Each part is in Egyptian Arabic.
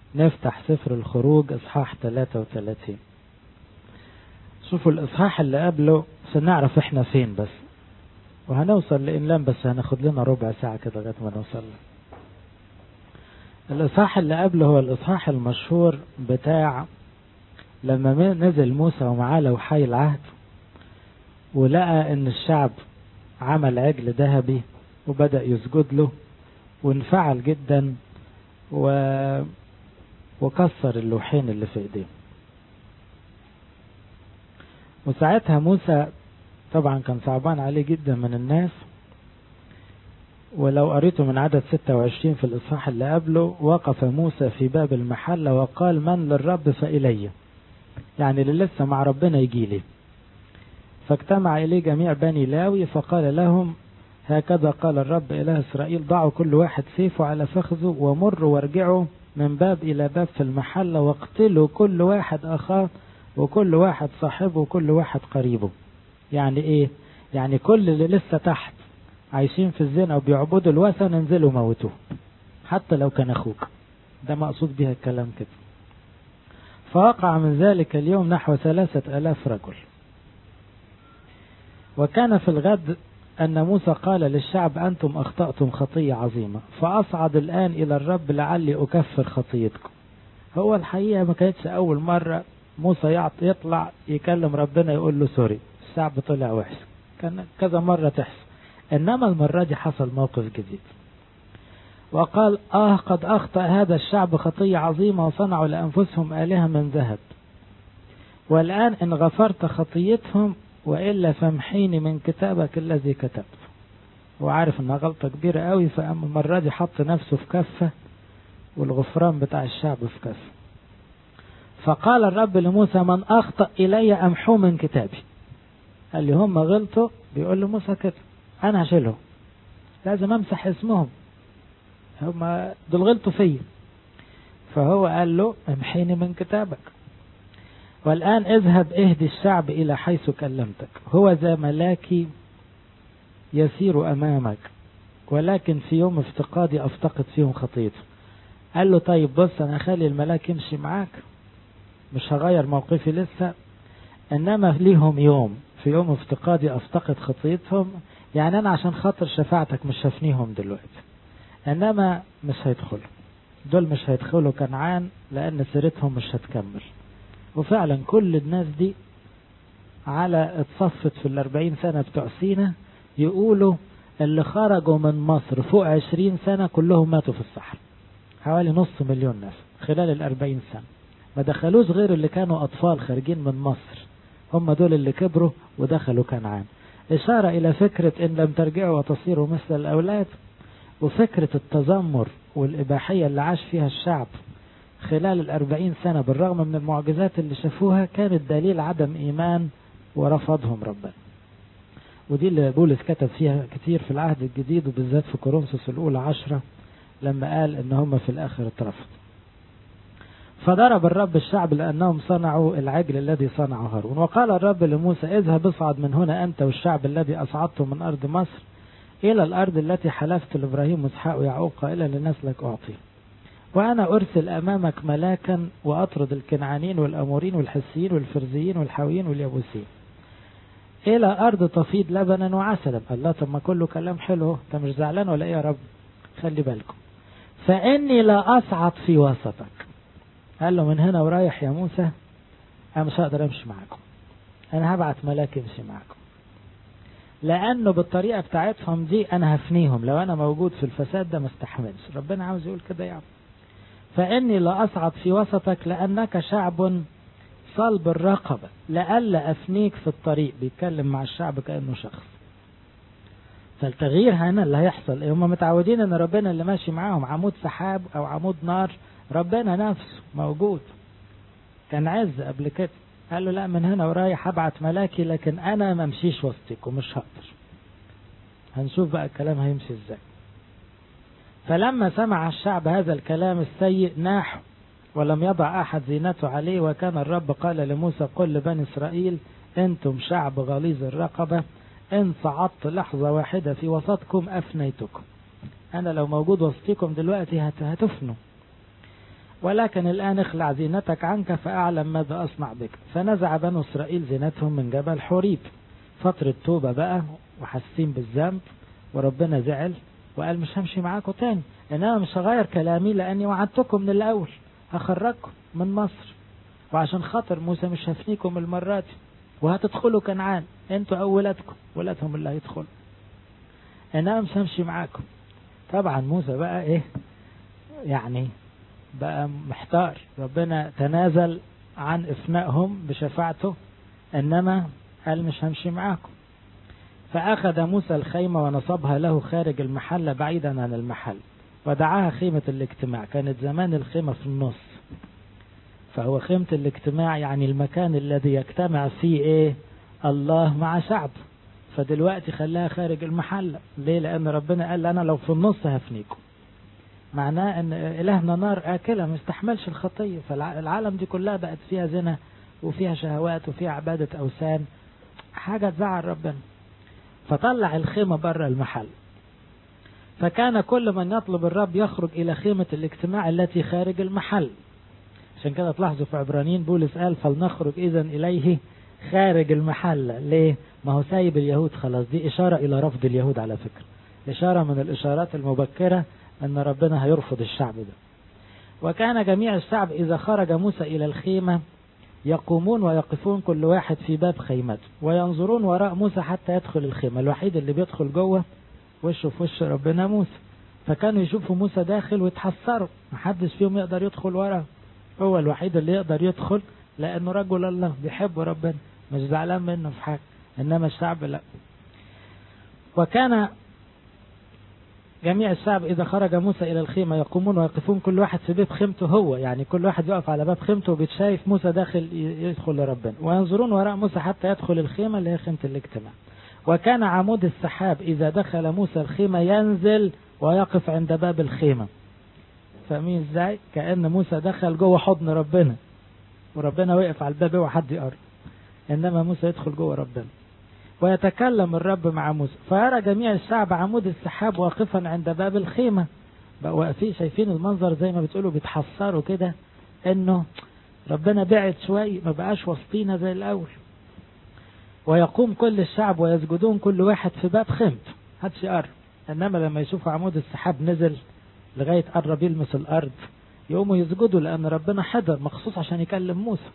نفتح سفر الخروج اصحاح 33 شوفوا الاصحاح اللي قبله عشان نعرف احنا فين بس وهنوصل لإنلام بس هناخد لنا ربع ساعة كده لغاية ما نوصل له الإصحاح اللي قبله هو الإصحاح المشهور بتاع لما نزل موسى ومعاه لوحي العهد ولقى إن الشعب عمل عجل ذهبي وبدأ يسجد له وانفعل جدا و... وكسر اللوحين اللي في ايديه وساعتها موسى طبعا كان صعبان عليه جدا من الناس ولو قريته من عدد 26 في الإصحاح اللي قبله وقف موسى في باب المحل وقال من للرب فإلي يعني اللي لسه مع ربنا يجي لي فاجتمع إليه جميع بني لاوي فقال لهم هكذا قال الرب إله إسرائيل ضعوا كل واحد سيفه على فخذه ومروا وارجعوا من باب إلى باب في المحل واقتلوا كل واحد أخاه وكل واحد صاحبه وكل واحد قريبه يعني إيه يعني كل اللي لسه تحت عايشين في الزنا وبيعبدوا الوثن انزلوا موتوه حتى لو كان أخوك ده مقصود بها الكلام كده فوقع من ذلك اليوم نحو ثلاثة ألاف رجل وكان في الغد أن موسى قال للشعب أنتم أخطأتم خطية عظيمة فأصعد الآن إلى الرب لعلي أكفر خطيتكم هو الحقيقة ما كانتش أول مرة موسى يطلع يكلم ربنا يقول له سوري الشعب طلع وحش كان كذا مرة تحصل إنما المرة دي حصل موقف جديد وقال آه قد أخطأ هذا الشعب خطية عظيمة وصنعوا لأنفسهم آلهة من ذهب والآن إن غفرت خطيتهم وإلا فامحيني من كتابك الذي كتبت وعارف انها غلطة كبيرة قوي فأما المرة دي حط نفسه في كفة والغفران بتاع الشعب في كفة فقال الرب لموسى من أخطأ إلي أمحو من كتابي قال لي هم غلطوا بيقول لموسى كده أنا هشيلهم لازم أمسح اسمهم هم دول غلطوا فيا فهو قال له امحيني من كتابك والآن اذهب اهدي الشعب إلى حيث كلمتك هو ذا ملاكي يسير أمامك ولكن في يوم افتقادي أفتقد فيهم خطيته قال له طيب بص أنا أخلي الملاك يمشي معاك مش هغير موقفي لسه إنما ليهم يوم في يوم افتقادي أفتقد خطيتهم يعني أنا عشان خاطر شفاعتك مش هفنيهم دلوقتي إنما مش هيدخلوا دول مش هيدخلوا كنعان لأن سيرتهم مش هتكمل وفعلا كل الناس دي على اتصفت في الأربعين سنة بتوع سينا يقولوا اللي خرجوا من مصر فوق عشرين سنة كلهم ماتوا في الصحراء حوالي نص مليون ناس خلال الأربعين سنة ما دخلوش غير اللي كانوا أطفال خارجين من مصر هم دول اللي كبروا ودخلوا كنعان إشارة إلى فكرة إن لم ترجعوا وتصيروا مثل الأولاد وفكرة التذمر والإباحية اللي عاش فيها الشعب خلال الأربعين سنة بالرغم من المعجزات اللي شافوها كانت دليل عدم إيمان ورفضهم ربنا ودي اللي بولس كتب فيها كتير في العهد الجديد وبالذات في كورنثوس الأولى عشرة لما قال إن هم في الآخر اترفض فضرب الرب الشعب لأنهم صنعوا العجل الذي صنعه هارون وقال الرب لموسى اذهب اصعد من هنا أنت والشعب الذي أصعدته من أرض مصر إلى الأرض التي حلفت لإبراهيم وإسحاق ويعقوب قائلا لنسلك أعطيه وأنا أرسل أمامك ملاكا وأطرد الكنعانين والأمورين والحسيين والفرزيين والحاويين واليابوسيين إلى أرض تفيض لبنا وعسلا الله طب ما كله كلام حلو أنت مش زعلان ولا إيه يا رب خلي بالكم فإني لا أصعد في وسطك قال له من هنا ورايح يا موسى أنا مش هقدر أمشي معاكم أنا هبعت ملاك يمشي معاكم لأنه بالطريقة بتاعتهم دي أنا هفنيهم لو أنا موجود في الفساد ده ما استحملش ربنا عاوز يقول كده يعني فإني لا أصعد في وسطك لأنك شعب صلب الرقبة لألا أفنيك في الطريق بيتكلم مع الشعب كأنه شخص فالتغيير هنا اللي هيحصل هم متعودين ان ربنا اللي ماشي معاهم عمود سحاب او عمود نار ربنا نفسه موجود كان عز قبل كده قال له لا من هنا ورايح هبعت ملاكي لكن انا ما امشيش وسطكم مش هقدر هنشوف بقى الكلام هيمشي ازاي فلما سمع الشعب هذا الكلام السيء ناحوا ولم يضع أحد زينته عليه وكان الرب قال لموسى قل لبني إسرائيل أنتم شعب غليظ الرقبة إن صعدت لحظة واحدة في وسطكم أفنيتكم أنا لو موجود وسطكم دلوقتي هتفنوا ولكن الآن اخلع زينتك عنك فأعلم ماذا أصنع بك فنزع بنو إسرائيل زينتهم من جبل حوريب فترة توبة بقى وحاسين بالذنب وربنا زعل وقال مش همشي معاكم تاني انما مش هغير كلامي لاني وعدتكم من الاول هخرجكم من مصر وعشان خاطر موسى مش هفنيكم المرة دي وهتدخلوا كنعان انتوا او ولادكم ولادهم اللي هيدخلوا انما مش همشي معاكم طبعا موسى بقى ايه يعني بقى محتار ربنا تنازل عن افنائهم بشفاعته انما قال مش همشي معاكم فأخذ موسى الخيمة ونصبها له خارج المحل بعيدا عن المحل ودعاها خيمة الاجتماع كانت زمان الخيمة في النص فهو خيمة الاجتماع يعني المكان الذي يجتمع فيه ايه الله مع شعب فدلوقتي خلاها خارج المحل ليه لأن ربنا قال أنا لو في النص هفنيكم معناه ان إلهنا نار آكلة ما يستحملش الخطية فالعالم دي كلها بقت فيها زنا وفيها شهوات وفيها عبادة أوثان حاجة تزعل ربنا فطلع الخيمة بره المحل فكان كل من يطلب الرب يخرج إلى خيمة الاجتماع التي خارج المحل عشان كده تلاحظوا في عبرانيين بولس قال فلنخرج إذا إليه خارج المحل ليه؟ ما هو سايب اليهود خلاص دي إشارة إلى رفض اليهود على فكرة إشارة من الإشارات المبكرة أن ربنا هيرفض الشعب ده وكان جميع الشعب إذا خرج موسى إلى الخيمة يقومون ويقفون كل واحد في باب خيمته وينظرون وراء موسى حتى يدخل الخيمة الوحيد اللي بيدخل جوه وشه في وش ربنا موسى فكانوا يشوفوا موسى داخل ويتحسروا محدش فيهم يقدر يدخل وراه هو الوحيد اللي يقدر يدخل لأنه رجل الله بيحب ربنا مش زعلان منه في حاجة إنما الشعب لا وكان جميع الشعب إذا خرج موسى إلى الخيمة يقومون ويقفون كل واحد في بيت خيمته هو يعني كل واحد يقف على باب خيمته وبيتشايف موسى داخل يدخل لربنا وينظرون وراء موسى حتى يدخل الخيمة اللي هي خيمة الاجتماع وكان عمود السحاب إذا دخل موسى الخيمة ينزل ويقف عند باب الخيمة فاهمين ازاي كأن موسى دخل جوه حضن ربنا وربنا وقف على الباب وحد يقرب إنما موسى يدخل جوه ربنا ويتكلم الرب مع موسى فيرى جميع الشعب عمود السحاب واقفا عند باب الخيمة بقى واقفين شايفين المنظر زي ما بتقولوا بيتحسروا كده انه ربنا بعد شوي ما بقاش وسطينا زي الاول ويقوم كل الشعب ويسجدون كل واحد في باب خيمته محدش يقرب انما لما يشوفوا عمود السحاب نزل لغاية قرب يلمس الارض يقوموا يسجدوا لان ربنا حضر مخصوص عشان يكلم موسى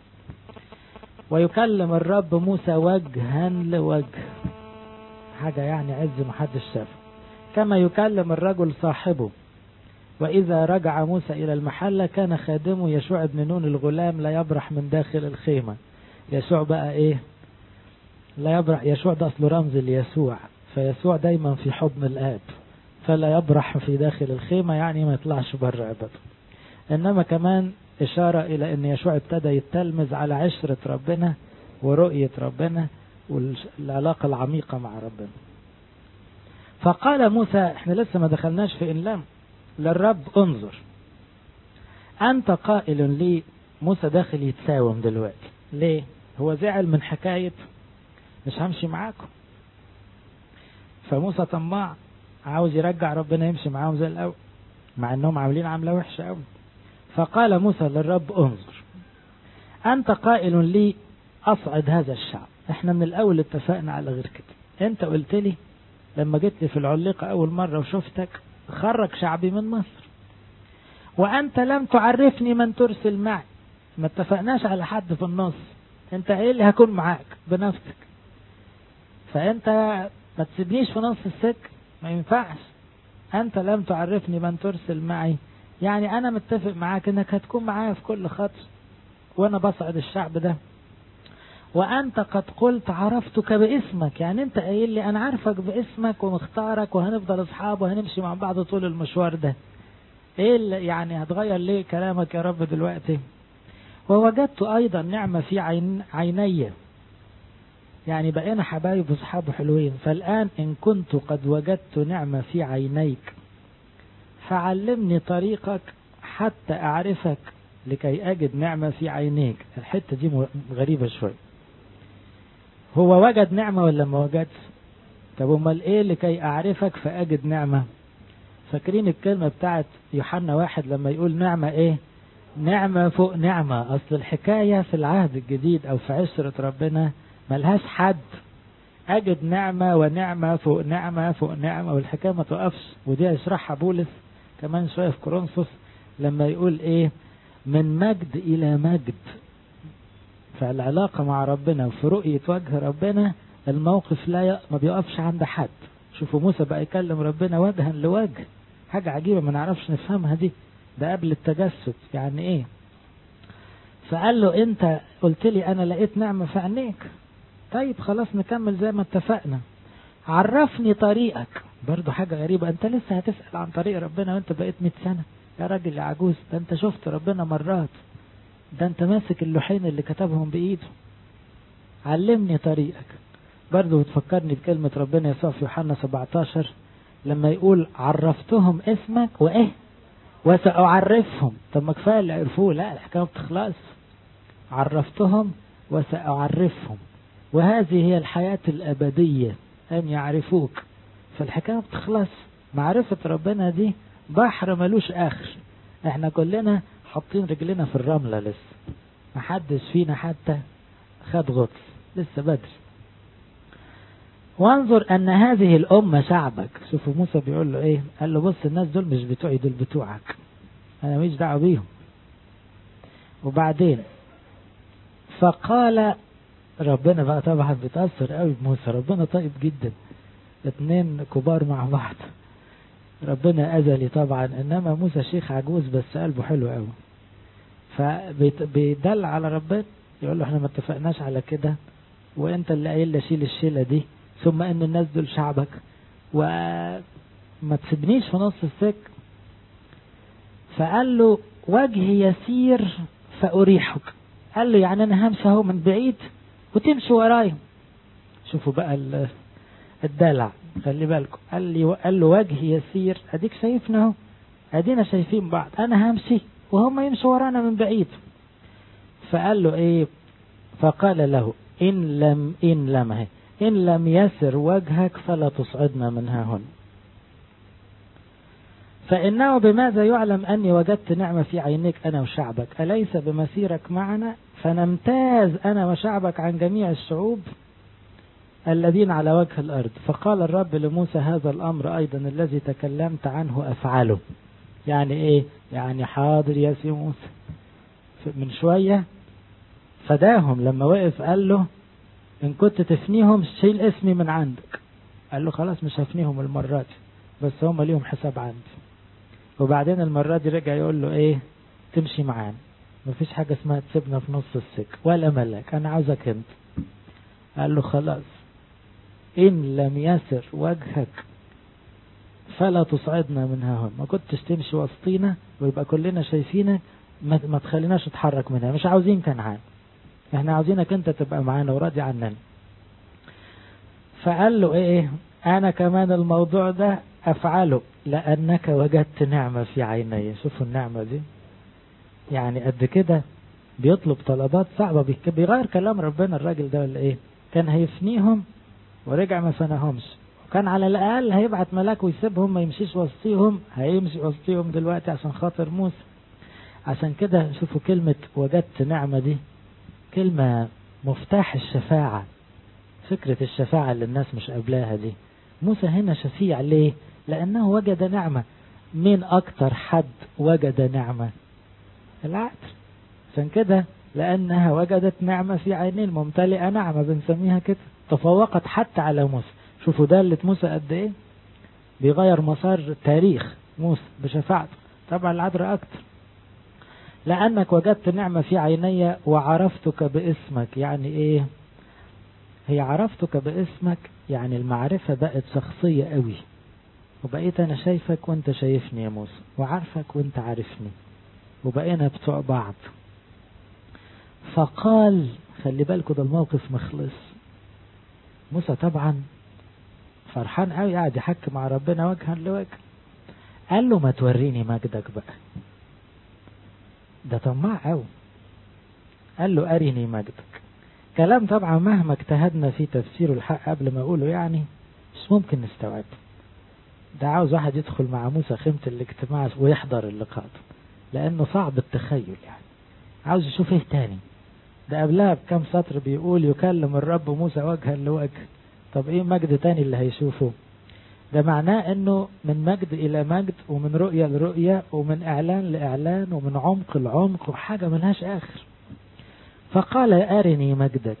ويكلم الرب موسى وجها لوجه حاجة يعني عز محدش شافه كما يكلم الرجل صاحبه وإذا رجع موسى إلى المحلة كان خادمه يشوع بن نون الغلام لا يبرح من داخل الخيمة يشوع بقى إيه لا يبرح يشوع ده أصله رمز ليسوع فيسوع دايما في حضن الآب فلا يبرح في داخل الخيمة يعني ما يطلعش بره عباده إنما كمان إشارة إلى أن يشوع ابتدى يتلمذ على عشرة ربنا ورؤية ربنا والعلاقة العميقة مع ربنا فقال موسى احنا لسه ما دخلناش في إنلام للرب انظر أنت قائل لي موسى داخل يتساوم دلوقتي ليه هو زعل من حكاية مش همشي معاكم فموسى طماع عاوز يرجع ربنا يمشي معاهم زي الأول مع انهم عاملين عاملة وحشة قوي فقال موسى للرب انظر أنت قائل لي أصعد هذا الشعب احنا من الأول اتفقنا على غير كده انت قلت لي لما جيت لي في العليقة أول مرة وشفتك خرج شعبي من مصر وأنت لم تعرفني من ترسل معي ما اتفقناش على حد في النص انت ايه اللي هكون معاك بنفسك فانت ما تسيبنيش في نص السك ما ينفعش انت لم تعرفني من ترسل معي يعني انا متفق معاك انك هتكون معايا في كل خطر وانا بصعد الشعب ده وانت قد قلت عرفتك باسمك يعني انت قايل لي انا عارفك باسمك ومختارك وهنفضل اصحاب وهنمشي مع بعض طول المشوار ده ايه اللي يعني هتغير ليه كلامك يا رب دلوقتي ووجدت ايضا نعمة في عين عيني يعني بقينا حبايب واصحاب حلوين فالان ان كنت قد وجدت نعمة في عينيك فعلمني طريقك حتى أعرفك لكي أجد نعمة في عينيك الحتة دي غريبة شوي هو وجد نعمة ولا ما وجدش طب امال ايه لكي أعرفك فأجد نعمة فاكرين الكلمة بتاعت يوحنا واحد لما يقول نعمة ايه نعمة فوق نعمة أصل الحكاية في العهد الجديد أو في عشرة ربنا ملهاش حد أجد نعمة ونعمة فوق نعمة فوق نعمة والحكاية ما توقفش ودي يشرحها بولس كمان شوية في كورنثوس لما يقول إيه من مجد إلى مجد فالعلاقة مع ربنا وفي رؤية وجه ربنا الموقف لا ي... ما بيقفش عند حد شوفوا موسى بقى يكلم ربنا وجها لوجه حاجة عجيبة ما نعرفش نفهمها دي ده قبل التجسد يعني ايه فقال له انت قلت لي انا لقيت نعمة في عينيك طيب خلاص نكمل زي ما اتفقنا عرفني طريقك برضو حاجة غريبة انت لسه هتسأل عن طريق ربنا وانت بقيت 100 سنة يا راجل يا عجوز ده انت شفت ربنا مرات ده انت ماسك اللوحين اللي كتبهم بايده علمني طريقك برضو بتفكرني بكلمة ربنا يسوع في يوحنا 17 لما يقول عرفتهم اسمك وايه وسأعرفهم طب ما كفايه اللي عرفوه لا الحكايه ما بتخلص عرفتهم وسأعرفهم وهذه هي الحياة الأبدية أن يعرفوك فالحكاية ما بتخلص معرفة ربنا دي بحر ملوش آخر احنا كلنا حاطين رجلنا في الرملة لسه محدش فينا حتى خد غطس لسه بدري وانظر ان هذه الامة شعبك شوفوا موسى بيقول له ايه قال له بص الناس دول مش بتوعي دول بتوعك انا مش دعوه بيهم وبعدين فقال ربنا بقى طبعا بيتأثر قوي بموسى ربنا طيب جدا اتنين كبار مع بعض ربنا أزلي طبعا إنما موسى شيخ عجوز بس قلبه حلو قوي فبيدل على ربنا يقول له احنا ما اتفقناش على كده وانت اللي قايل لي شيل الشيله دي ثم ان الناس دول شعبك وما تسيبنيش في نص السك فقال له وجهي يسير فأريحك قال له يعني انا همشي اهو من بعيد وتمشي ورايا شوفوا بقى الدلع خلي بالكم قال لي قال له وجهي يسير اديك شايفنا اهو ادينا شايفين بعض انا همشي وهم يمشوا ورانا من بعيد فقال له ايه فقال له ان لم ان لم هي ان لم يسر وجهك فلا تصعدنا منها هنا فإنه بماذا يعلم أني وجدت نعمة في عينيك أنا وشعبك أليس بمسيرك معنا فنمتاز أنا وشعبك عن جميع الشعوب الذين على وجه الأرض فقال الرب لموسى هذا الأمر أيضا الذي تكلمت عنه أفعله يعني إيه يعني حاضر يا سي موسى من شوية فداهم لما وقف قال له إن كنت تفنيهم شيل اسمي من عندك قال له خلاص مش هفنيهم المرة دي بس هم ليهم حساب عندي وبعدين المرة دي رجع يقول له ايه تمشي معانا مفيش حاجة اسمها تسيبنا في نص السكة ولا ملك انا عاوزك انت قال له خلاص ان لم يسر وجهك فلا تصعدنا منها هون ما كنتش تمشي وسطينا ويبقى كلنا شايفينك ما, ما تخليناش نتحرك منها مش عاوزين كنعان احنا عاوزينك انت تبقى معانا وراضي عننا فقال له ايه انا كمان الموضوع ده افعله لانك وجدت نعمة في عيني شوفوا النعمة دي يعني قد كده بيطلب طلبات صعبة بيغير كلام ربنا الراجل ده ولا ايه كان هيفنيهم ورجع ما فناهمش وكان على الاقل هيبعت ملاك ويسيبهم ما يمشيش وسطيهم هيمشي وسطيهم دلوقتي عشان خاطر موسى عشان كده شوفوا كلمة وجدت نعمة دي كلمة مفتاح الشفاعة فكرة الشفاعة اللي الناس مش قبلاها دي موسى هنا شفيع ليه لأنه وجد نعمة مين أكتر حد وجد نعمة العقل عشان كده لأنها وجدت نعمة في عينين ممتلئة نعمة بنسميها كده تفوقت حتى على موسى شوفوا دالة موسى قد ايه بيغير مسار تاريخ موسى بشفاعته طبعا العذراء أكتر لأنك وجدت نعمة في عيني وعرفتك باسمك يعني ايه هي عرفتك باسمك يعني المعرفة بقت شخصية قوي وبقيت أنا شايفك وأنت شايفني يا موسى وعارفك وأنت عارفني وبقينا بتوع بعض فقال خلي بالكوا ده الموقف مخلص موسى طبعا فرحان قوي قاعد يحكي مع ربنا وجها لوجه قال له ما توريني مجدك بقى ده طماع قوي قال له أرني مجدك كلام طبعا مهما اجتهدنا في تفسيره الحق قبل ما اقوله يعني مش ممكن نستوعبه ده عاوز واحد يدخل مع موسى خيمة الاجتماع ويحضر اللقاء لأنه صعب التخيل يعني عاوز يشوف ايه تاني ده قبلها بكم سطر بيقول يكلم الرب موسى وجها لوجه طب ايه مجد تاني اللي هيشوفه ده معناه انه من مجد الى مجد ومن رؤية لرؤية ومن اعلان لاعلان ومن عمق لعمق وحاجة ملهاش اخر فقال ارني مجدك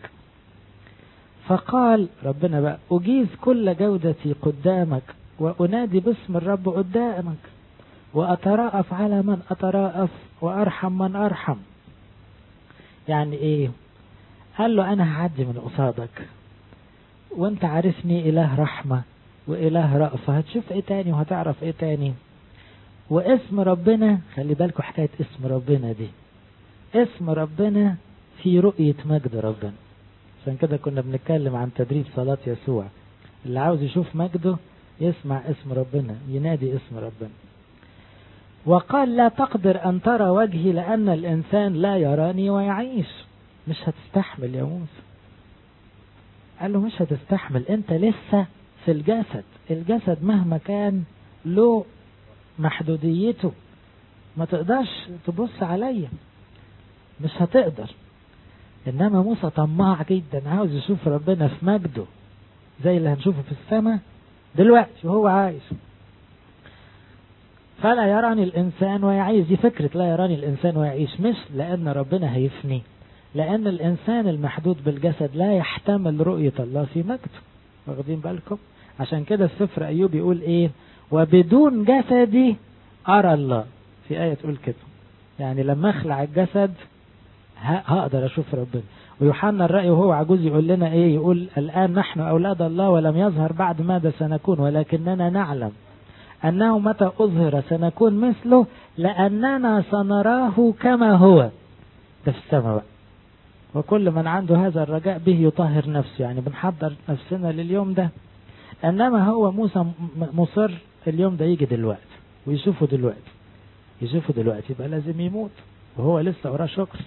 فقال ربنا بقى اجيز كل جودتي قدامك وانادي باسم الرب قدامك واتراءف على من اتراءف وارحم من ارحم يعني ايه قال له انا هعدي من قصادك وانت عارفني اله رحمة واله رأفة هتشوف ايه تاني وهتعرف ايه تاني واسم ربنا خلي بالكوا حكاية اسم ربنا دي اسم ربنا في رؤية مجد ربنا عشان كده كنا بنتكلم عن تدريب صلاة يسوع اللي عاوز يشوف مجده يسمع اسم ربنا ينادي اسم ربنا وقال لا تقدر أن ترى وجهي لأن الإنسان لا يراني ويعيش مش هتستحمل يا موسى قال له مش هتستحمل انت لسه في الجسد الجسد مهما كان له محدوديته ما تقدرش تبص عليا مش هتقدر انما موسى طماع جدا عاوز يشوف ربنا في مجده زي اللي هنشوفه في السماء دلوقتي وهو عايش فلا يراني الإنسان ويعيش دي فكرة لا يراني الإنسان ويعيش مش لأن ربنا هيفني لأن الإنسان المحدود بالجسد لا يحتمل رؤية الله في مجده واخدين بالكم عشان كده السفر أيوب يقول إيه وبدون جسدي أرى الله في آية تقول كده يعني لما أخلع الجسد هقدر أشوف ربنا ويوحنا الرأي وهو عجوز يقول لنا إيه يقول الآن نحن أولاد الله ولم يظهر بعد ماذا سنكون ولكننا نعلم أنه متى أظهر سنكون مثله لأننا سنراه كما هو ده في السماء بقى وكل من عنده هذا الرجاء به يطهر نفسه يعني بنحضر نفسنا لليوم ده انما هو موسى مصر اليوم ده يجي دلوقتي ويشوفه دلوقتي يشوفه دلوقتي يبقى لازم يموت وهو لسه وراه شكر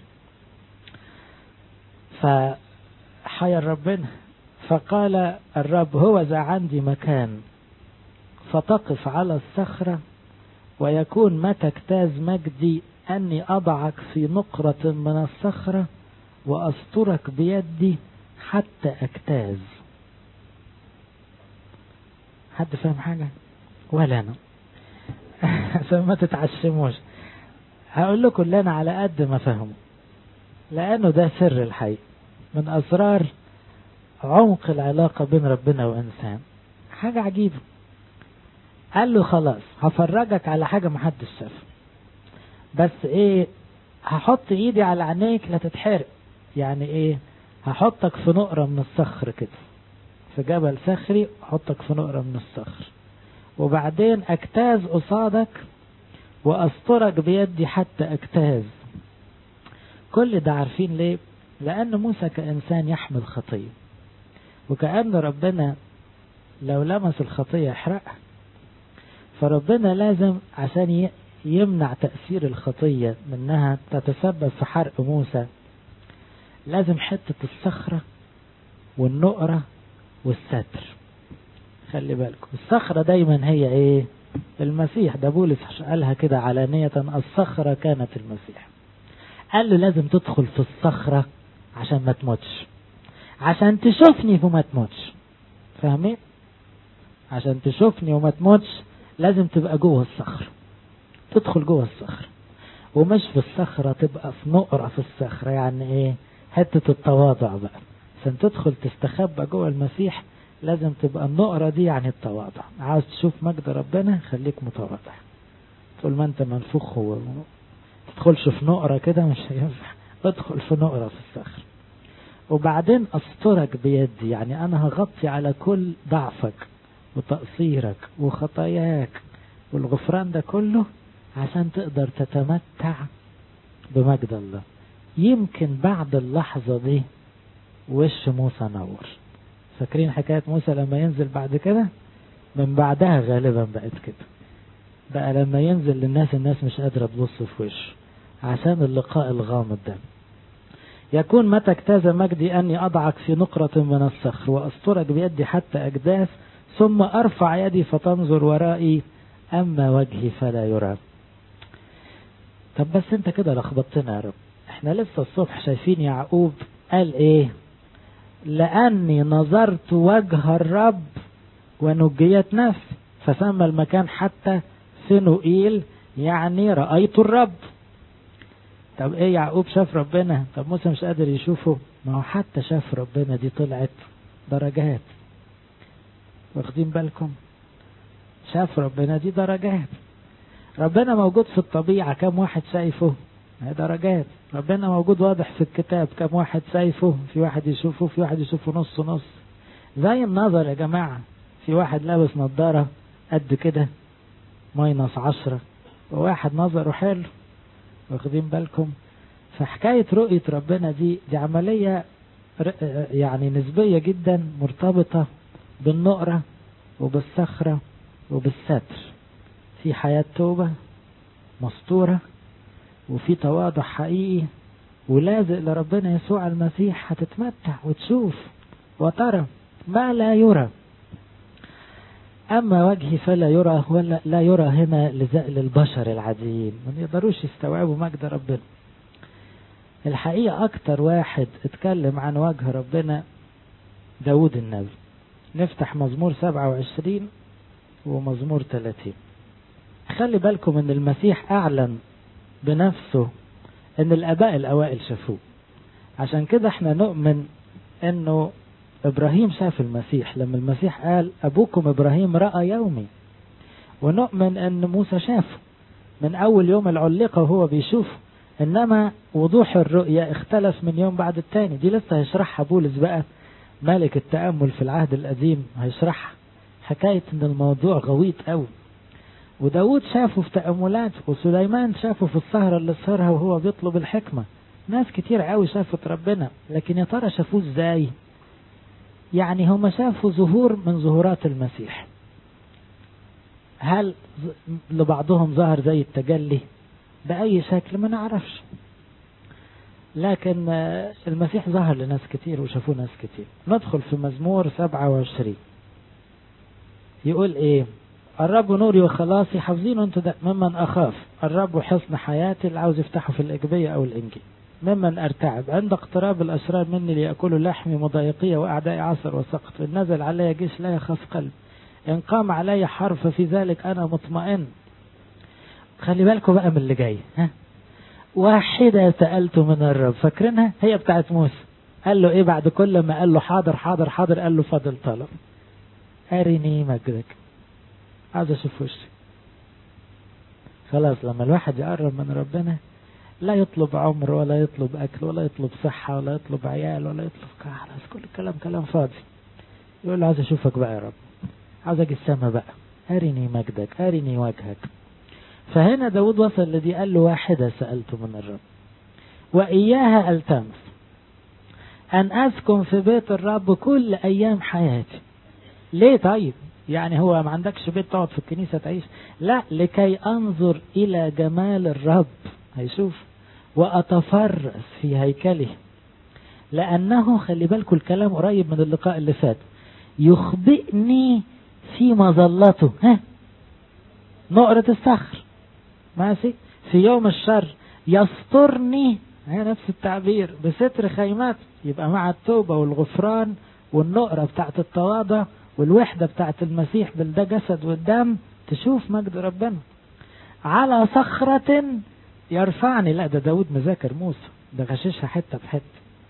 فحير ربنا فقال الرب هو ذا عندي مكان فتقف على الصخرة ويكون متى اجتاز مجدي أني أضعك في نقرة من الصخرة وأسترك بيدي حتى أجتاز حد فاهم حاجة ولا أنا عشان ما تتعشموش هقول لكم اللي أنا على قد ما فهمه لأنه ده سر الحي من أسرار عمق العلاقة بين ربنا وإنسان حاجة عجيبة قال له خلاص هفرجك على حاجة محدش شافها بس ايه هحط ايدي على عينيك لا تتحرق يعني ايه هحطك في نقرة من الصخر كده في جبل صخري احطك في نقرة من الصخر وبعدين اجتاز قصادك واسترك بيدي حتى اجتاز كل ده عارفين ليه لان موسى كانسان يحمل خطية وكأن ربنا لو لمس الخطية يحرقها فربنا لازم عشان يمنع تأثير الخطية منها تتسبب في حرق موسى لازم حتة الصخرة والنقرة والستر خلي بالكم الصخرة دايما هي ايه المسيح ده بولس قالها كده علانية الصخرة كانت المسيح قال له لازم تدخل في الصخرة عشان ما تموتش عشان تشوفني وما تموتش فاهمين عشان تشوفني وما تموتش لازم تبقى جوه الصخر تدخل جوه الصخر ومش في الصخرة تبقى في نقرة في الصخرة يعني ايه حتة التواضع بقى عشان تدخل تستخبى جوه المسيح لازم تبقى النقرة دي يعني التواضع عاوز تشوف مجد ربنا خليك متواضع طول ما انت منفوخ هو تدخلش في نقرة كده مش هينفع ادخل في نقرة في الصخر وبعدين استرك بيدي يعني انا هغطي على كل ضعفك وتقصيرك وخطاياك والغفران ده كله عشان تقدر تتمتع بمجد الله يمكن بعد اللحظة دي وش موسى نور فاكرين حكاية موسى لما ينزل بعد كده من بعدها غالبا بقت كده بقى لما ينزل للناس الناس مش قادرة تبص في وشه عشان اللقاء الغامض ده يكون متى اجتاز مجدي أني أضعك في نقرة من الصخر وأسترك بيدي حتى أجداث ثم أرفع يدي فتنظر ورائي أما وجهي فلا يرى طب بس انت كده لخبطتنا يا رب احنا لسه الصبح شايفين يعقوب قال ايه لاني نظرت وجه الرب ونجيت نفسي فسمى المكان حتى سنوئيل يعني رأيت الرب طب ايه يعقوب شاف ربنا طب موسى مش قادر يشوفه ما هو حتى شاف ربنا دي طلعت درجات واخدين بالكم شاف ربنا دي درجات ربنا موجود في الطبيعة كم واحد شايفه هي درجات ربنا موجود واضح في الكتاب كم واحد شايفه في واحد يشوفه في واحد يشوفه نص نص زي النظر يا جماعة في واحد لابس نظارة قد كده ماينس عشرة وواحد نظره حلو واخدين بالكم فحكاية رؤية ربنا دي دي عملية يعني نسبية جدا مرتبطة بالنقرة وبالصخرة وبالستر في حياة توبة مستورة وفي تواضع حقيقي ولازق لربنا يسوع المسيح هتتمتع وتشوف وترى ما لا يرى أما وجهي فلا يرى ولا لا يرى هنا للبشر العاديين ما يقدروش يستوعبوا مجد ربنا الحقيقة أكتر واحد اتكلم عن وجه ربنا داود النبي نفتح مزمور 27 ومزمور 30 خلي بالكم ان المسيح اعلن بنفسه ان الاباء الاوائل شافوه عشان كده احنا نؤمن انه ابراهيم شاف المسيح لما المسيح قال ابوكم ابراهيم راى يومي ونؤمن ان موسى شافه من اول يوم العلقه وهو بيشوفه انما وضوح الرؤية اختلف من يوم بعد التاني دي لسه هيشرحها بولس بقى مالك التأمل في العهد القديم هيشرحها حكاية ان الموضوع غويط قوي وداود شافه في تأملات وسليمان شافه في السهرة اللي سهرها وهو بيطلب الحكمة ناس كتير قوي شافت ربنا لكن يا ترى شافوه ازاي يعني هم شافوا ظهور من ظهورات المسيح هل لبعضهم ظهر زي التجلي بأي شكل ما نعرفش لكن المسيح ظهر لناس كتير وشافوه ناس كتير ندخل في مزمور 27 يقول ايه الرب نوري وخلاصي حافظين انتوا ده ممن اخاف الرب حصن حياتي اللي عاوز يفتحه في الاجبيه او الانجيل ممن ارتعب عند اقتراب الاشرار مني ليأكلوا لحمي مضايقية واعدائي عصر وسقط ان نزل علي جيش لا يخاف قلب ان قام علي حرف في ذلك انا مطمئن خلي بالكم بقى من اللي جاي ها واحدة سألت من الرب فاكرينها هي بتاعت موسى قال له ايه بعد كل ما قال له حاضر حاضر حاضر قال له فضل طلب أرني مجدك عاوز أشوف وشي خلاص لما الواحد يقرب من ربنا لا يطلب عمر ولا يطلب أكل ولا يطلب صحة ولا يطلب عيال ولا يطلب خلاص كل الكلام كلام فاضي يقول له عاوز أشوفك بقى يا رب عاوز أجي السما بقى أرني مجدك أرني وجهك فهنا داود وصل لدي قال له واحدة سألت من الرب وإياها ألتمس أن أسكن في بيت الرب كل أيام حياتي ليه طيب يعني هو ما عندكش بيت تقعد في الكنيسة تعيش لا لكي أنظر إلى جمال الرب هيشوف وأتفرس في هيكله لأنه خلي بالكم الكلام قريب من اللقاء اللي فات يخبئني في مظلته ها نقرة الصخر ماشي في يوم الشر يسترني هي نفس التعبير بستر خيمات يبقى مع التوبة والغفران والنقرة بتاعت التواضع والوحدة بتاعت المسيح بالده جسد والدم تشوف مجد ربنا على صخرة يرفعني لا ده داود مذاكر موسى ده غششها حتة بحتة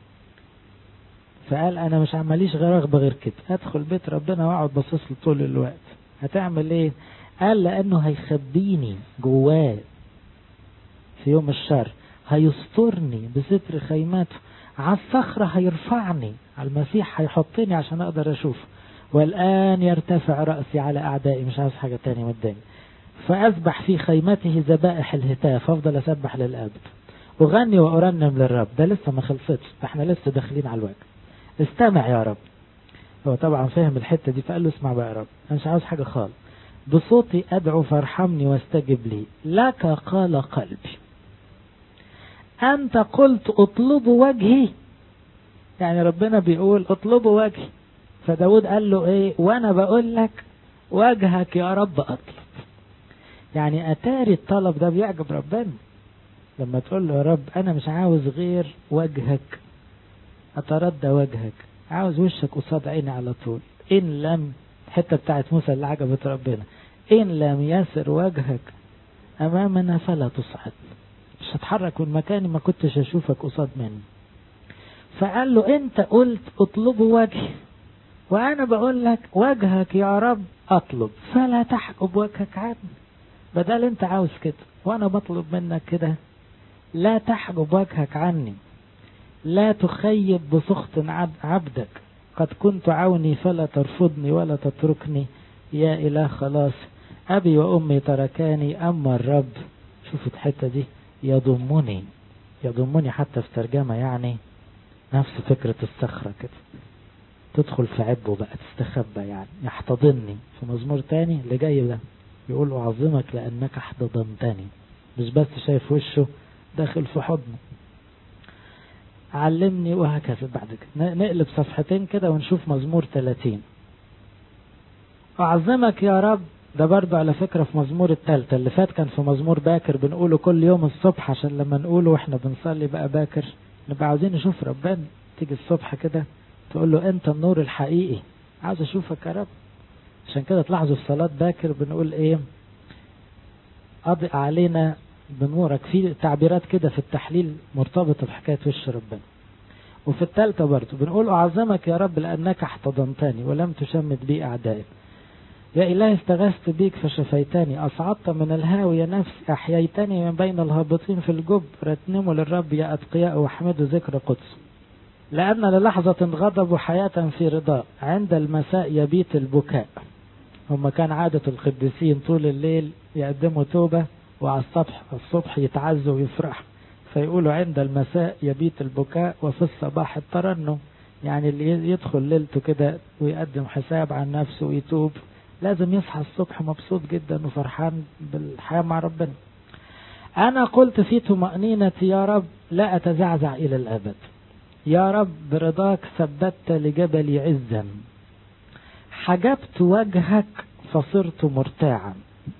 فقال انا مش عماليش غير رغبة غير كده ادخل بيت ربنا واقعد باصص له طول الوقت هتعمل ايه قال لانه هيخبيني جواه في يوم الشر هيسترني بستر خيماته على الصخرة هيرفعني على المسيح هيحطني عشان اقدر اشوف والان يرتفع رأسي على اعدائي مش عاوز حاجة تانية من الدنيا فأسبح في خيمته ذبائح الهتاف أفضل أسبح للأبد أغني وأرنم للرب ده لسه ما خلصتش ده احنا لسه داخلين على الوجه استمع يا رب هو طبعا فاهم الحتة دي فقال له اسمع بقى يا رب أنا مش عاوز حاجة خالص بصوتي أدعو فارحمني واستجب لي لك قال قلبي أنت قلت اطلبوا وجهي يعني ربنا بيقول اطلبوا وجهي فداود قال له ايه وانا بقول لك وجهك يا رب اطلب يعني اتاري الطلب ده بيعجب ربنا لما تقول له يا رب أنا مش عاوز غير وجهك أتردى وجهك عاوز وشك قصاد عيني على طول إن لم الحتة بتاعت موسى اللي عجبت ربنا إن لم يسر وجهك أمامنا فلا تصعد مش هتحرك من مكاني ما كنتش أشوفك قصاد مني فقال له أنت قلت اطلبوا وجهي وأنا بقول لك وجهك يا رب أطلب فلا تحجب وجهك عني بدل أنت عاوز كده وأنا بطلب منك كده لا تحجب وجهك عني لا تخيب بسخط عبدك قد كنت عوني فلا ترفضني ولا تتركني يا إله خلاص أبي وأمي تركاني أما الرب شوفوا الحتة دي يضمني يضمني حتى في ترجمة يعني نفس فكرة الصخرة كده تدخل في عبه بقى تستخبى يعني يحتضني في مزمور تاني اللي جاي ده يقول أعظمك لأنك احتضنتني مش بس شايف وشه داخل في حضنه علمني وهكذا بعد كده نقلب صفحتين كده ونشوف مزمور 30 أعظمك يا رب ده برضه على فكرة في مزمور التالتة اللي فات كان في مزمور باكر بنقوله كل يوم الصبح عشان لما نقوله واحنا بنصلي بقى باكر نبقى عاوزين نشوف ربنا تيجي الصبح كده تقول له انت النور الحقيقي عاوز اشوفك يا رب عشان كده تلاحظوا في صلاة باكر بنقول ايه اضئ علينا بنورك في تعبيرات كده في التحليل مرتبطة بحكاية وش ربنا وفي الثالثة برضه بنقول أعظمك يا رب لأنك احتضنتني ولم تشمت بي أعدائي يا إله استغثت بيك فشفيتني أصعدت من الهاوية نفسي أحييتني من بين الهابطين في الجب رتنموا للرب يا أتقياء واحمدوا ذكر قدس لأن للحظة غضب حياة في رضا عند المساء يبيت البكاء هم كان عادة القديسين طول الليل يقدموا توبة وعلى الصبح الصبح يتعزوا ويفرحوا فيقولوا عند المساء يبيت البكاء وفي الصباح الترنم يعني اللي يدخل ليلته كده ويقدم حساب عن نفسه ويتوب لازم يصحى الصبح مبسوط جدا وفرحان بالحياة مع ربنا أنا قلت في طمأنينتي يا رب لا أتزعزع إلى الأبد يا رب برضاك ثبتت لجبلي عزا حجبت وجهك فصرت مرتاعا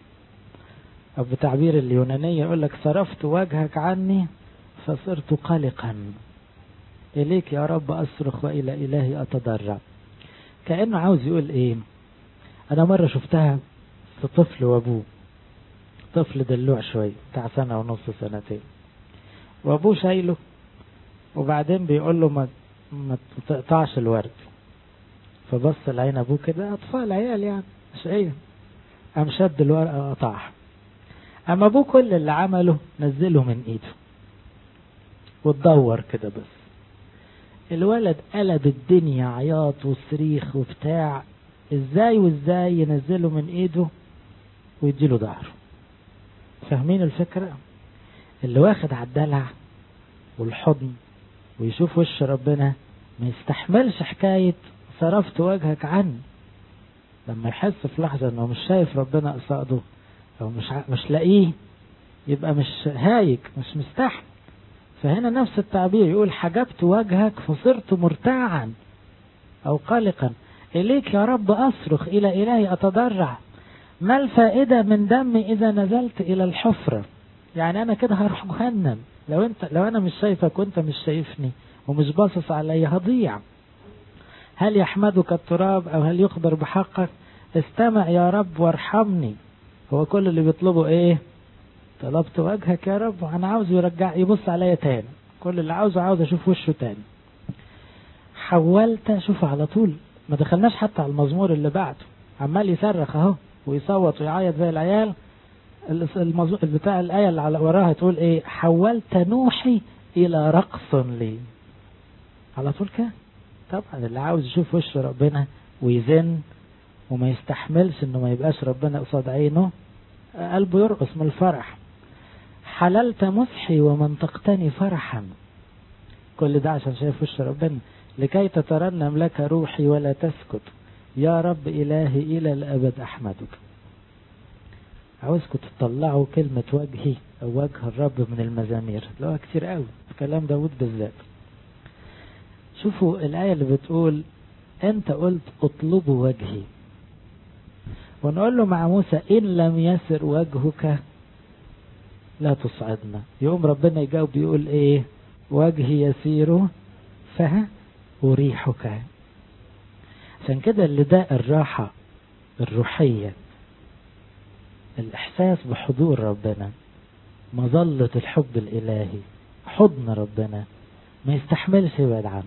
أو بتعبير اليونانية يقول لك صرفت وجهك عني فصرت قلقا إليك يا رب أصرخ وإلى إلهي أتضرع كأنه عاوز يقول إيه أنا مرة شفتها في طفل وأبوه طفل دلوع شوي بتاع سنة ونص سنتين وأبوه شايله وبعدين بيقول له ما ما تقطعش الورد فبص العين أبوه كده أطفال عيال يعني مش إيه قام شد الورقة وقطعها أما أبوه كل اللي عمله نزله من إيده وتدور كده بس الولد قلب الدنيا عياط وصريخ وبتاع ازاي وازاي ينزله من ايده ويديله ظهره فاهمين الفكرة اللي واخد على الدلع والحضن ويشوف وش ربنا ما يستحملش حكاية صرفت وجهك عني لما يحس في لحظة انه مش شايف ربنا قصاده او مش مش لاقيه يبقى مش هايك مش مستحمل فهنا نفس التعبير يقول حجبت وجهك فصرت مرتاعا او قلقا اليك يا رب اصرخ الى الهي اتضرع ما الفائدة من دمي اذا نزلت الى الحفرة يعني انا كده هروح جهنم لو انت لو انا مش شايفك وانت مش شايفني ومش باصص عليا هضيع هل يحمدك التراب او هل يخبر بحقك استمع يا رب وارحمني هو كل اللي بيطلبه ايه طلبت وجهك يا رب وانا عاوز يرجع يبص عليا تاني كل اللي عاوزه عاوز اشوف وشه تاني حولت شوف على طول ما دخلناش حتى على المزمور اللي بعده عمال يصرخ اهو ويصوت ويعيط زي العيال المزمور بتاع الآية اللي على وراها تقول ايه حولت نوحي إلى رقص لي على طول كده طبعا اللي عاوز يشوف وش ربنا ويزن وما يستحملش انه ما يبقاش ربنا قصاد عينه قلبه يرقص من الفرح حللت مسحي ومنطقتني فرحا كل ده عشان شايف وش ربنا لكي تترنم لك روحي ولا تسكت يا رب إلهي إلى الأبد أحمدك عاوزكم تطلعوا كلمة وجهي أو وجه الرب من المزامير لو كتير قوي في كلام داود بالذات شوفوا الآية اللي بتقول أنت قلت اطلبوا وجهي ونقول له مع موسى إن لم يسر وجهك لا تصعدنا يقوم ربنا يجاوب يقول ايه وجهي يسير فها أريحك عشان كده اللي ده الراحة الروحية الإحساس بحضور ربنا مظلة الحب الإلهي حضن ربنا ما يستحملش يبعد عنه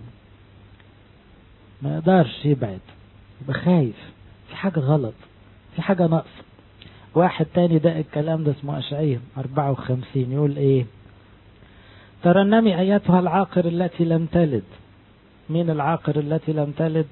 ما يقدرش يبعد يبقى خايف في حاجة غلط في حاجة ناقصة واحد تاني ده الكلام ده اسمه أشعية 54 يقول ايه ترنمي أيتها العاقر التي لم تلد مين العاقر التي لم تلد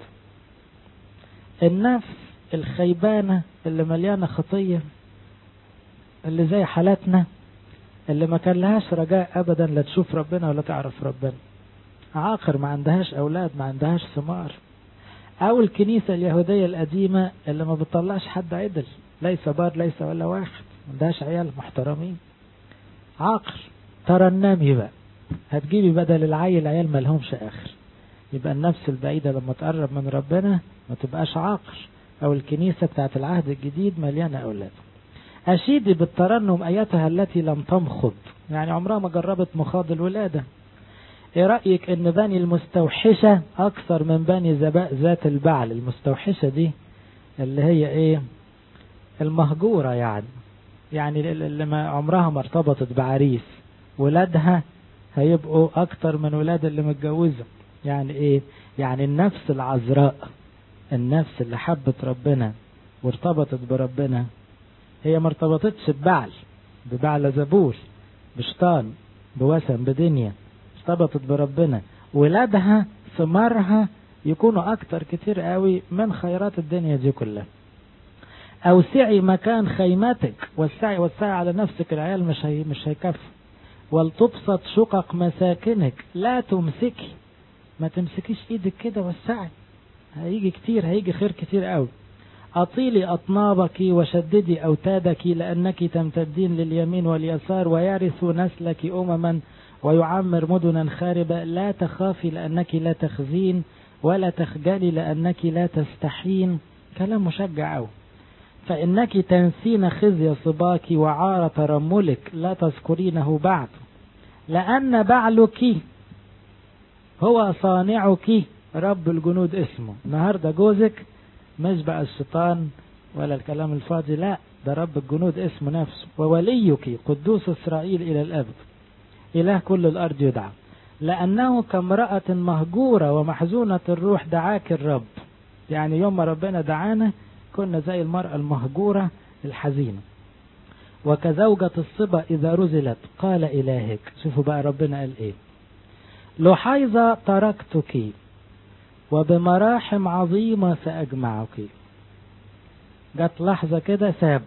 النفس الخيبانة اللي مليانة خطية اللي زي حالتنا اللي ما كان لهاش رجاء أبدا لا تشوف ربنا ولا تعرف ربنا عاقر ما عندهاش أولاد ما عندهاش ثمار أو الكنيسة اليهودية القديمة اللي ما بتطلعش حد عدل ليس بار ليس ولا واحد ما عندهاش عيال محترمين عاقر ترنمي بقى هتجيبي بدل العيل عيال ما لهمش آخر يبقى النفس البعيدة لما تقرب من ربنا ما تبقاش عاقر أو الكنيسة بتاعت العهد الجديد مليانة أولاد أشيدي بالترنم أيتها التي لم تمخض يعني عمرها ما جربت مخاض الولادة ايه رأيك ان بني المستوحشة اكثر من بني ذات البعل المستوحشة دي اللي هي ايه المهجورة يعني يعني اللي ما عمرها ما ارتبطت بعريس ولادها هيبقوا اكتر من ولاد اللي متجوزة يعني ايه يعني النفس العذراء النفس اللي حبت ربنا وارتبطت بربنا هي ما ارتبطتش ببعل ببعل زبول بشطان بوسم بدنيا ارتبطت بربنا ولادها ثمارها يكونوا اكتر كتير قوي من خيرات الدنيا دي كلها اوسعي مكان خيمتك وسعي وسعي على نفسك العيال مش هي مش هيكفي ولتبسط شقق مساكنك لا تمسكي ما تمسكيش ايدك كده وسعي هيجي كتير هيجي خير كتير قوي أطيلي أطنابك وشددي أوتادك لأنك تمتدين لليمين واليسار ويرث نسلك أمما ويعمر مدنا خاربة لا تخافي لأنك لا تخزين ولا تخجلي لأنك لا تستحين كلام مشجع أوي فإنك تنسين خزي صباك وعار ترملك لا تذكرينه بعد لأن بعلك هو صانعك رب الجنود اسمه النهاردة جوزك مش بقى الشيطان ولا الكلام الفاضي لا ده رب الجنود اسمه نفسه ووليك قدوس إسرائيل إلى الأبد إله كل الأرض يدعى لأنه كامرأة مهجورة ومحزونة الروح دعاك الرب يعني يوم ما ربنا دعانا كنا زي المرأة المهجورة الحزينة وكزوجة الصبا إذا رزلت قال إلهك شوفوا بقى ربنا قال إيه لحيظة تركتك وبمراحم عظيمة سأجمعك جت لحظة كده ساب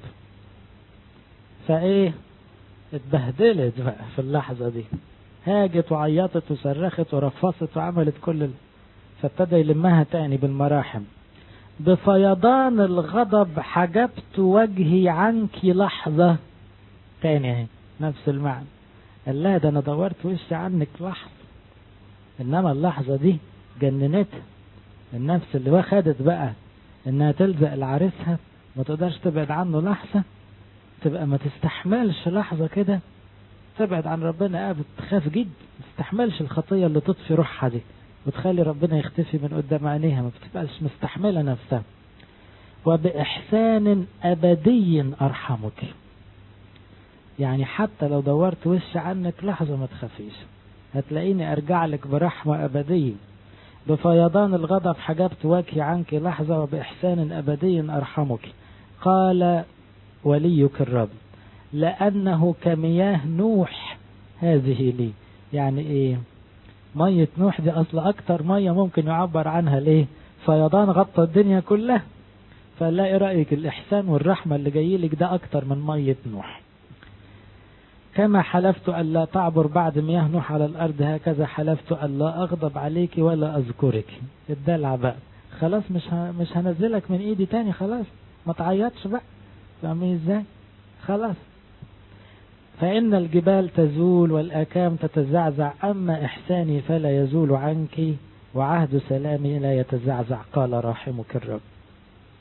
فايه اتبهدلت بقى في اللحظة دي هاجت وعيطت وصرخت ورفصت وعملت كل ال... فابتدى يلمها تاني بالمراحم بفيضان الغضب حجبت وجهي عنك لحظة تاني اهي نفس المعنى قال لا ده انا دورت وشي عنك لحظة انما اللحظة دي جننتها النفس اللي خدت بقى انها تلزق لعريسها ما تقدرش تبعد عنه لحظة تبقى ما تستحملش لحظة كده تبعد عن ربنا ابد تخاف جدا ما تستحملش الخطية اللي تطفي روحها دي وتخلي ربنا يختفي من قدام عينيها ما بتبقاش مستحملة نفسها وبإحسان أبدي أرحمك يعني حتى لو دورت وش عنك لحظة ما تخافيش هتلاقيني أرجع لك برحمة أبدية بفيضان الغضب حجبت وجهي عنك لحظة وبإحسان أبدي أرحمك قال وليك الرب لأنه كمياه نوح هذه لي يعني إيه مية نوح دي أصل أكتر مية ممكن يعبر عنها ليه فيضان غطى الدنيا كلها فلا إيه رأيك الإحسان والرحمة اللي جاي لك ده أكتر من مية نوح كما حلفت ألا تعبر بعد مياه نوح على الأرض هكذا حلفت ألا أغضب عليك ولا أذكرك الدلع بقى خلاص مش مش هنزلك من إيدي تاني خلاص ما تعيطش بقى فاهمين إزاي خلاص فإن الجبال تزول والآكام تتزعزع أما إحساني فلا يزول عنك وعهد سلامي لا يتزعزع قال راحمك الرب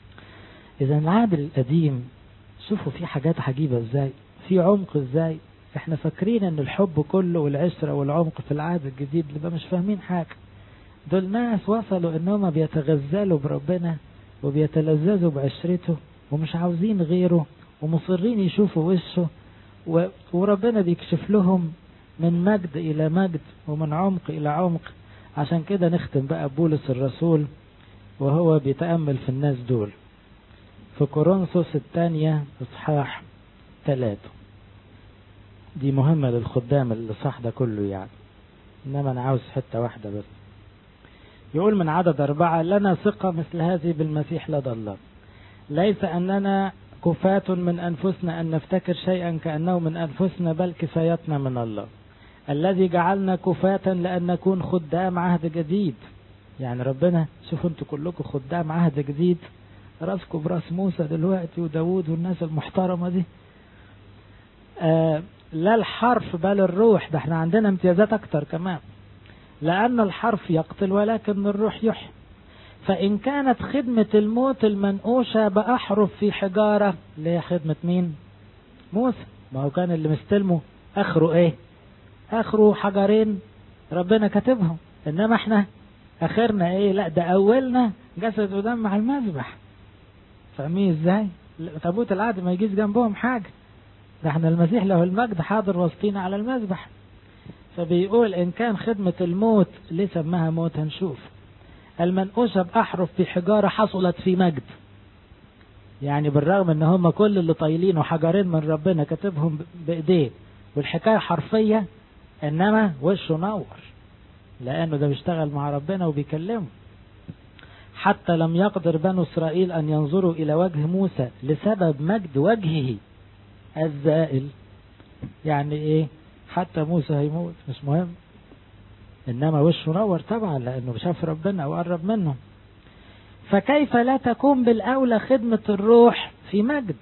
إذا العهد القديم شوفوا في حاجات عجيبة إزاي في عمق إزاي احنا فاكرين ان الحب كله والعشرة والعمق في العهد الجديد اللي مش فاهمين حاجة دول ناس وصلوا انهم بيتغزلوا بربنا وبيتلذذوا بعشرته ومش عاوزين غيره ومصرين يشوفوا وشه و... وربنا بيكشف لهم من مجد إلى مجد ومن عمق إلى عمق عشان كده نختم بقى بولس الرسول وهو بيتأمل في الناس دول في كورنثوس الثانية إصحاح ثلاثة دي مهمة للخدام الإصحاح ده كله يعني إنما أنا عاوز حتة واحدة بس يقول من عدد أربعة لنا ثقة مثل هذه بالمسيح لدى الله ليس أننا كفاة من أنفسنا أن نفتكر شيئا كأنه من أنفسنا بل كفايتنا من الله الذي جعلنا كفاة لأن نكون خدام عهد جديد يعني ربنا شوفوا انتوا كلكم خدام عهد جديد راسكم براس موسى دلوقتي وداود والناس المحترمة دي آه لا الحرف بل الروح ده احنا عندنا امتيازات اكتر كمان لأن الحرف يقتل ولكن الروح يحيي فإن كانت خدمة الموت المنقوشة بأحرف في حجارة اللي هي خدمة مين موسى ما هو كان اللي مستلمه آخره إيه آخره حجرين ربنا كاتبهم إنما إحنا آخرنا إيه لا ده أولنا جسد ودم على المذبح فاهمين إزاي تابوت العهد ما يجيش جنبهم حاجة ده احنا المسيح له المجد حاضر وسطينا على المذبح فبيقول إن كان خدمة الموت ليه سماها موت هنشوف المنقوشة بأحرف في حجارة حصلت في مجد يعني بالرغم ان هم كل اللي طايلين وحجرين من ربنا كاتبهم بايديه والحكاية حرفية انما وشه نور لانه ده بيشتغل مع ربنا وبيكلمه حتى لم يقدر بنو اسرائيل ان ينظروا الى وجه موسى لسبب مجد وجهه الزائل يعني ايه حتى موسى هيموت مش مهم انما وشه نور طبعا لانه شاف ربنا وقرب منه فكيف لا تكون بالاولى خدمة الروح في مجد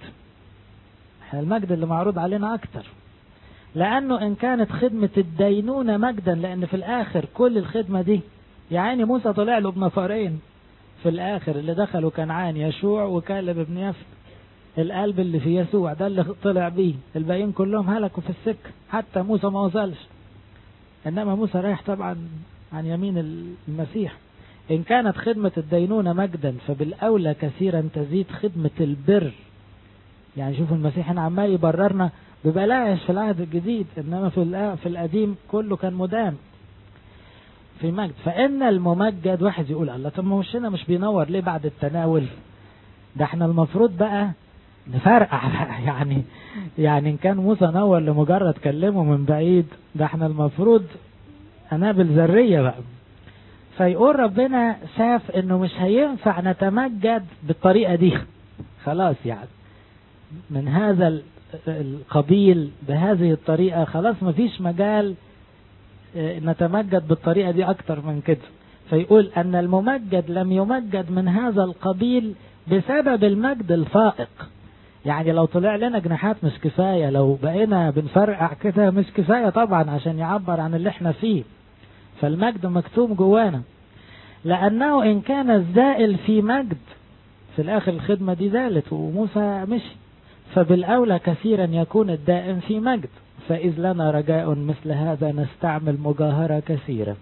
المجد اللي معروض علينا اكتر لانه ان كانت خدمة الدينونة مجدا لان في الاخر كل الخدمة دي يعني موسى طلع له بنفرين في الاخر اللي دخلوا كنعان يشوع وكالب ابن يفت القلب اللي في يسوع ده اللي طلع بيه الباقيين كلهم هلكوا في السكة حتى موسى ما وصلش إنما موسى رايح طبعا عن يمين المسيح إن كانت خدمة الدينونة مجدا فبالأولى كثيرا تزيد خدمة البر يعني شوفوا المسيح هنا عمال يبررنا ببلاش في العهد الجديد إنما في في القديم كله كان مدام في مجد فإن الممجد واحد يقول الله طب ما وشنا مش بينور ليه بعد التناول ده احنا المفروض بقى نفرقع بقى يعني يعني ان كان موسى نور لمجرد كلمه من بعيد ده احنا المفروض انابل ذريه بقى فيقول ربنا شاف انه مش هينفع نتمجد بالطريقه دي خلاص يعني من هذا القبيل بهذه الطريقه خلاص مفيش مجال نتمجد بالطريقه دي اكتر من كده فيقول ان الممجد لم يمجد من هذا القبيل بسبب المجد الفائق يعني لو طلع لنا جناحات مش كفاية لو بقينا بنفرقع كده مش كفاية طبعا عشان يعبر عن اللي احنا فيه فالمجد مكتوم جوانا لأنه إن كان الزائل في مجد في الآخر الخدمة دي زالت وموسى مشي فبالأولى كثيرا يكون الدائم في مجد فإذ لنا رجاء مثل هذا نستعمل مجاهرة كثيرة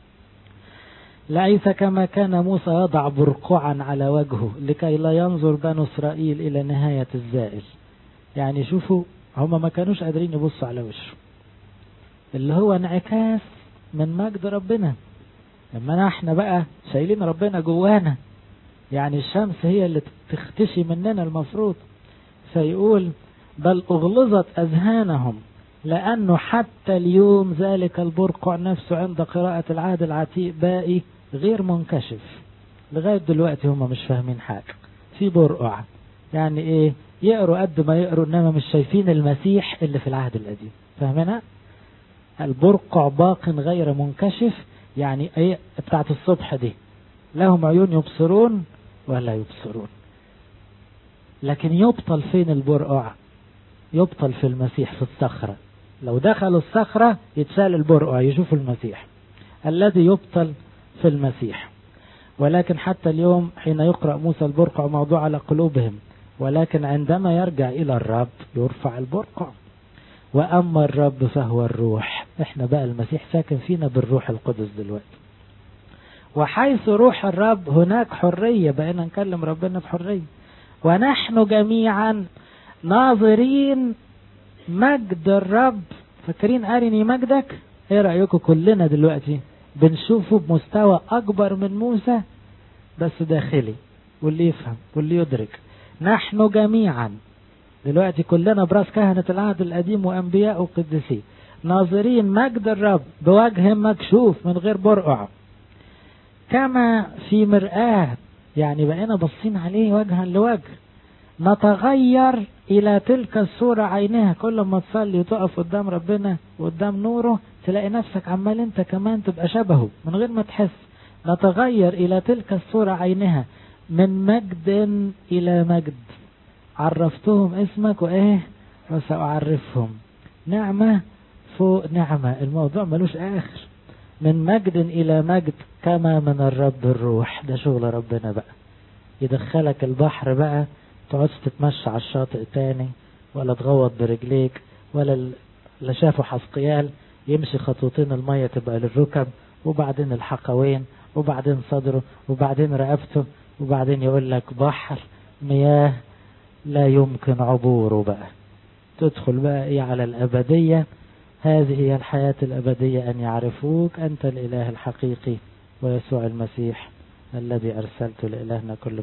ليس كما كان موسى يضع برقعا على وجهه لكي لا ينظر بنو إسرائيل إلى نهاية الزائل يعني شوفوا هما ما كانوش قادرين يبصوا على وشه اللي هو انعكاس من مجد ربنا لما احنا بقى شايلين ربنا جوانا يعني الشمس هي اللي تختشي مننا المفروض فيقول بل أغلظت أذهانهم لأنه حتى اليوم ذلك البرقع نفسه عند قراءة العهد العتيق باقي غير منكشف لغاية دلوقتي هم مش فاهمين حاجة في برقع يعني ايه يقروا قد ما يقروا انما مش شايفين المسيح اللي في العهد القديم فاهمينها البرقع باق غير منكشف يعني ايه بتاعت الصبح دي لهم عيون يبصرون ولا يبصرون لكن يبطل فين البرقع يبطل في المسيح في الصخرة لو دخلوا الصخرة يتشال البرقع يشوفوا المسيح الذي يبطل في المسيح ولكن حتى اليوم حين يقرأ موسى البرقع موضوع على قلوبهم ولكن عندما يرجع إلى الرب يرفع البرقع وأما الرب فهو الروح احنا بقى المسيح ساكن فينا بالروح القدس دلوقتي وحيث روح الرب هناك حرية بقينا نكلم ربنا بحرية ونحن جميعا ناظرين مجد الرب فاكرين أرني مجدك ايه رأيكم كلنا دلوقتي بنشوفه بمستوى أكبر من موسى بس داخلي واللي يفهم واللي يدرك نحن جميعا دلوقتي كلنا براس كهنة العهد القديم وأنبياء وقدسين ناظرين مجد الرب بوجه مكشوف من غير برقع كما في مرآة يعني بقينا باصين عليه وجها لوجه نتغير إلى تلك الصورة عينها كل ما تصلي وتقف قدام ربنا وقدام نوره تلاقي نفسك عمال انت كمان تبقى شبهه من غير ما تحس نتغير إلى تلك الصورة عينها من مجد إلى مجد عرفتهم اسمك وإيه وسأعرفهم نعمة فوق نعمة الموضوع ملوش آخر من مجد إلى مجد كما من الرب الروح ده شغل ربنا بقى يدخلك البحر بقى تقعدش تتمشى على الشاطئ تاني ولا تغوط برجليك ولا لا شافوا حسقيال يمشي خطوتين المية تبقى للركب وبعدين الحقوين وبعدين صدره وبعدين رقبته وبعدين يقول لك بحر مياه لا يمكن عبوره بقى تدخل بقى ايه على الأبدية هذه هي الحياة الأبدية أن يعرفوك أنت الإله الحقيقي ويسوع المسيح الذي أرسلت لإلهنا كل